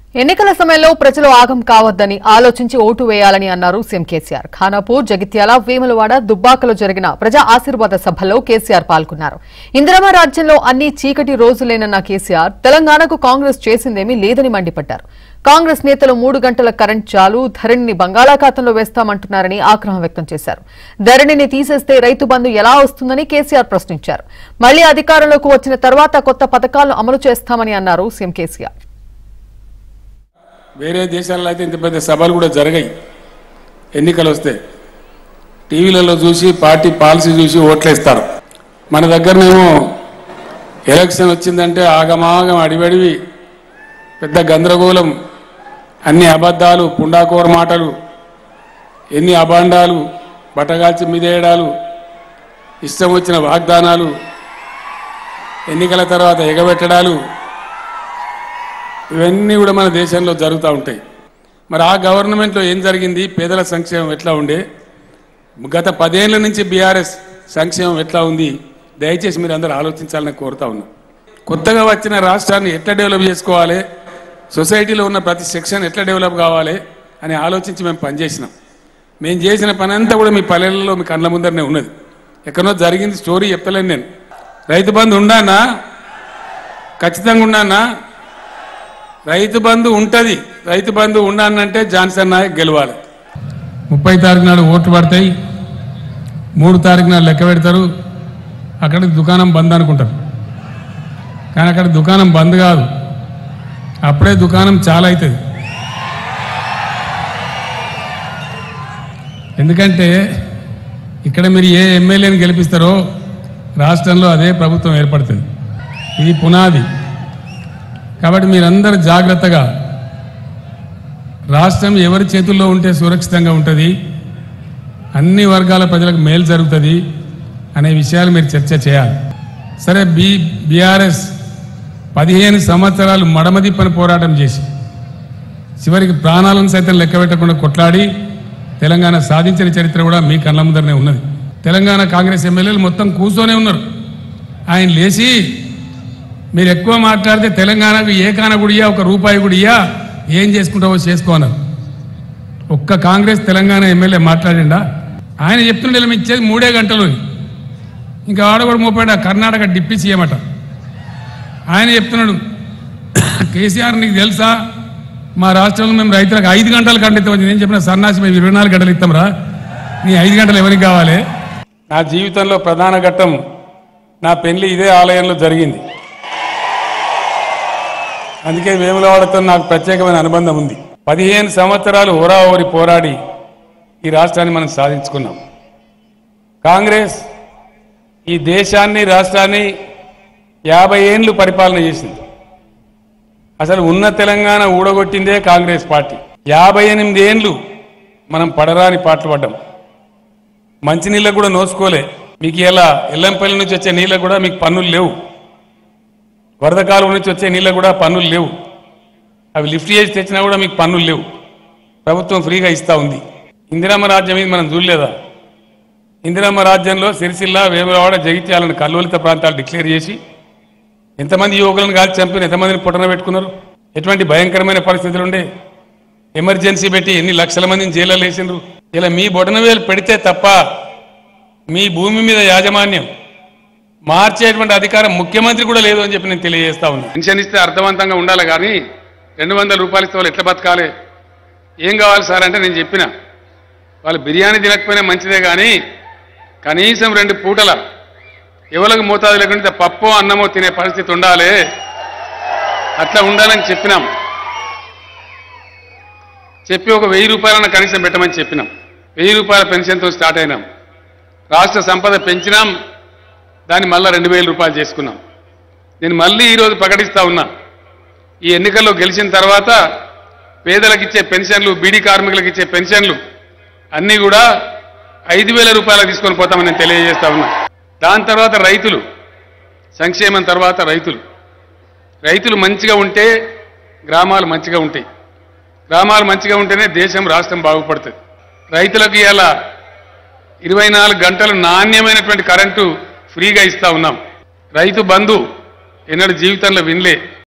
ఎన్నికల సమయంలో ప్రజలు ఆగం కావద్దని ఆలోచించి ఓటు వేయాలని అన్నారు సీఎం కేసీఆర్ ఖానాపూర్ జగిత్యాల వేములవాడ దుబ్బాకలో జరిగిన ప్రజా ఆశీర్వాద సభలో కేసీఆర్ పాల్గొన్నారు ఇందిరమ రాజ్యంలో అన్ని చీకటి రోజులేనన్న కేసీఆర్ తెలంగాణకు కాంగ్రెస్ చేసిందేమీ లేదని మండిపడ్డారు కాంగ్రెస్ నేతలు మూడు గంటల కరెంట్ చాలు ధరణిని బంగాళాఖాతంలో వేస్తామంటున్నారని ఆగ్రహం వ్యక్తం చేశారు ధరణిని తీసేస్తే రైతు బంధు ఎలా వస్తుందని కేసీఆర్ ప్రశ్నించారు మళ్లీ అధికారంలోకి వచ్చిన తర్వాత కొత్త పథకాలను అమలు చేస్తామని అన్నారు సీఎం కేసీఆర్ వేరే దేశాల్లో అయితే ఇంత పెద్ద సభలు కూడా జరగాయి ఎన్నికలు వస్తే టీవీలలో చూసి పార్టీ పాలసీ చూసి ఓట్లేస్తారు మన దగ్గరనేమో ఎలక్షన్ వచ్చిందంటే ఆగమాగం అడివడివి పెద్ద గందరగోళం అన్ని అబద్ధాలు పుండాకోర మాటలు ఎన్ని అభాండాలు బట్టగాల్చి మీదేయడాలు ఇష్టం వచ్చిన వాగ్దానాలు ఎన్నికల తర్వాత ఎగబెట్టడాలు ఇవన్నీ కూడా మన దేశంలో జరుగుతూ ఉంటాయి మరి ఆ గవర్నమెంట్లో ఏం జరిగింది పేదల సంక్షేమం ఎట్లా ఉండే గత పదేళ్ల నుంచి బీఆర్ఎస్ సంక్షేమం ఎట్లా ఉంది దయచేసి మీరు అందరూ ఆలోచించాలని కోరుతా ఉన్నా కొత్తగా వచ్చిన రాష్ట్రాన్ని ఎట్లా డెవలప్ చేసుకోవాలి సొసైటీలో ఉన్న ప్రతి సెక్షన్ ఎట్లా డెవలప్ కావాలి అని ఆలోచించి మేము పనిచేసినాం మేము చేసిన పని అంతా కూడా మీ పల్లెలలో మీ కళ్ళ ముందరనే ఉన్నది ఎక్కడో జరిగింది స్టోరీ చెప్తలేను నేను రైతు బంధు ఉండానా ఖచ్చితంగా ఉండానా రైతు బంధు ఉంటది రైతు బంధు ఉండాలంటే జాన్సన్ నాయక్ గెలవాలి ముప్పై తారీఖు నాడు ఓట్లు పడతాయి మూడు తారీఖు నాడు లెక్క పెడతారు అక్కడ దుకాణం బంద్ అనుకుంటారు కానీ అక్కడ దుకాణం బంద్ కాదు అప్పుడే దుకాణం చాలా అవుతుంది ఎందుకంటే ఇక్కడ మీరు ఏ ఎమ్మెల్యేని గెలిపిస్తారో రాష్ట్రంలో అదే ప్రభుత్వం ఏర్పడుతుంది ఇది పునాది కాబట్టి మీరందరూ జాగ్రత్తగా రాష్ట్రం ఎవరి చేతుల్లో ఉంటే సురక్షితంగా ఉంటుంది అన్ని వర్గాల ప్రజలకు మేలు జరుగుతుంది అనే విషయాలు మీరు చర్చ చేయాలి సరే బి బీఆర్ఎస్ పదిహేను సంవత్సరాలు మడమదిప్పని పోరాటం చేసి చివరికి ప్రాణాలను సైతం లెక్క పెట్టకుండా కొట్లాడి తెలంగాణ సాధించిన చరిత్ర కూడా మీ కళ్ళ ముందరనే ఉన్నది తెలంగాణ కాంగ్రెస్ ఎమ్మెల్యేలు మొత్తం కూర్చొనే ఉన్నారు ఆయన లేచి మీరు ఎక్కువ మాట్లాడితే తెలంగాణకు ఏ కాన గుడియా ఒక రూపాయి గుడియా ఏం చేసుకుంటావో చేసుకో అన్నారు ఒక్క కాంగ్రెస్ తెలంగాణ ఎమ్మెల్యే మాట్లాడిండా ఆయన చెప్తుండే మేము ఇచ్చేది మూడే గంటలు ఇంకా ఆడ కూడా మోపాడు కర్ణాటక డిప్యూటీ సీఎం అట ఆయన చెప్తున్నాడు కేసీఆర్ నీకు తెలుసా మా రాష్ట్రంలో మేము రైతులకు ఐదు గంటలు కండిస్తామని నేను చెప్పిన సన్నాసి మేము ఇరవై నాలుగు గంటలు ఇస్తాం రా నీ ఐదు గంటలు ఎవరికి కావాలి నా జీవితంలో ప్రధాన ఘట్టం నా పెళ్లి ఇదే ఆలయంలో జరిగింది అందుకే వేములవాడతో నాకు ప్రత్యేకమైన అనుబంధం ఉంది పదిహేను సంవత్సరాలు హోరాహోరి పోరాడి ఈ రాష్ట్రాన్ని మనం సాధించుకున్నాం కాంగ్రెస్ ఈ దేశాన్ని రాష్ట్రాన్ని యాభై ఏండ్లు పరిపాలన చేసింది అసలు ఉన్న తెలంగాణ ఊడగొట్టిందే కాంగ్రెస్ పార్టీ యాభై ఎనిమిది ఏండ్లు మనం పడరాని పాటలు పడ్డాం మంచినీళ్ళకు కూడా నోసుకోలే మీకు ఇలా ఎల్లంపల్లి నుంచి వచ్చే నీళ్ళకు కూడా మీకు పన్నులు లేవు వరద కాలువ నుంచి వచ్చే నీళ్ళకు కూడా పన్నులు లేవు అవి లిఫ్ట్ చేసి తెచ్చినా కూడా మీకు పన్నులు లేవు ప్రభుత్వం ఫ్రీగా ఇస్తా ఉంది ఇందిరమ్మ రాజ్యం ఇది మనం చూడలేదా ఇందిరమ్మ రాజ్యంలో సిరిసిల్ల వేములవాడ జగిత్యాలను కల్లోలిత ప్రాంతాలు డిక్లేర్ చేసి ఎంతమంది యువకులను కాల్చి చంపిన ఎంతమందిని పుట్టన పెట్టుకున్నారు ఎటువంటి భయంకరమైన పరిస్థితులు ఉండే ఎమర్జెన్సీ పెట్టి ఎన్ని లక్షల మందిని జైల్లో వేసిండ్రు ఇలా మీ బొటనవేలు పెడితే తప్ప మీ భూమి మీద యాజమాన్యం మార్చేటువంటి అధికారం ముఖ్యమంత్రి కూడా లేదు అని చెప్పి నేను తెలియజేస్తా ఉన్నాను పెన్షన్ ఇస్తే అర్థవంతంగా ఉండాలి కానీ రెండు వందల రూపాయలు ఇస్తే వాళ్ళు ఎట్లా బతకాలి ఏం కావాలి సార్ అంటే నేను చెప్పిన వాళ్ళు బిర్యానీ తినకపోయినా మంచిదే కానీ కనీసం రెండు పూటల ఎవరికి మోతాదు లేకుండా పప్పు అన్నమో తినే పరిస్థితి ఉండాలి అట్లా ఉండాలని చెప్పినాం చెప్పి ఒక వెయ్యి రూపాయలన్న కనీసం పెట్టమని చెప్పినాం వెయ్యి రూపాయల పెన్షన్తో స్టార్ట్ అయినాం రాష్ట్ర సంపద పెంచినాం దాన్ని మళ్ళీ రెండు వేల రూపాయలు చేసుకున్నాం నేను మళ్ళీ ఈరోజు ప్రకటిస్తా ఉన్నా ఈ ఎన్నికల్లో గెలిచిన తర్వాత పేదలకు ఇచ్చే పెన్షన్లు బీడీ కార్మికులకు ఇచ్చే పెన్షన్లు అన్నీ కూడా ఐదు వేల రూపాయలకు తీసుకొని పోతామని నేను తెలియజేస్తా ఉన్నా దాని తర్వాత రైతులు సంక్షేమం తర్వాత రైతులు రైతులు మంచిగా ఉంటే గ్రామాలు మంచిగా ఉంటాయి గ్రామాలు మంచిగా ఉంటేనే దేశం రాష్ట్రం బాగుపడుతుంది రైతులకు ఇలా ఇరవై నాలుగు గంటలు నాణ్యమైనటువంటి కరెంటు ఫ్రీగా ఇస్తా ఉన్నాం రైతు బంధు ఎన్నడూ జీవితంలో వినలే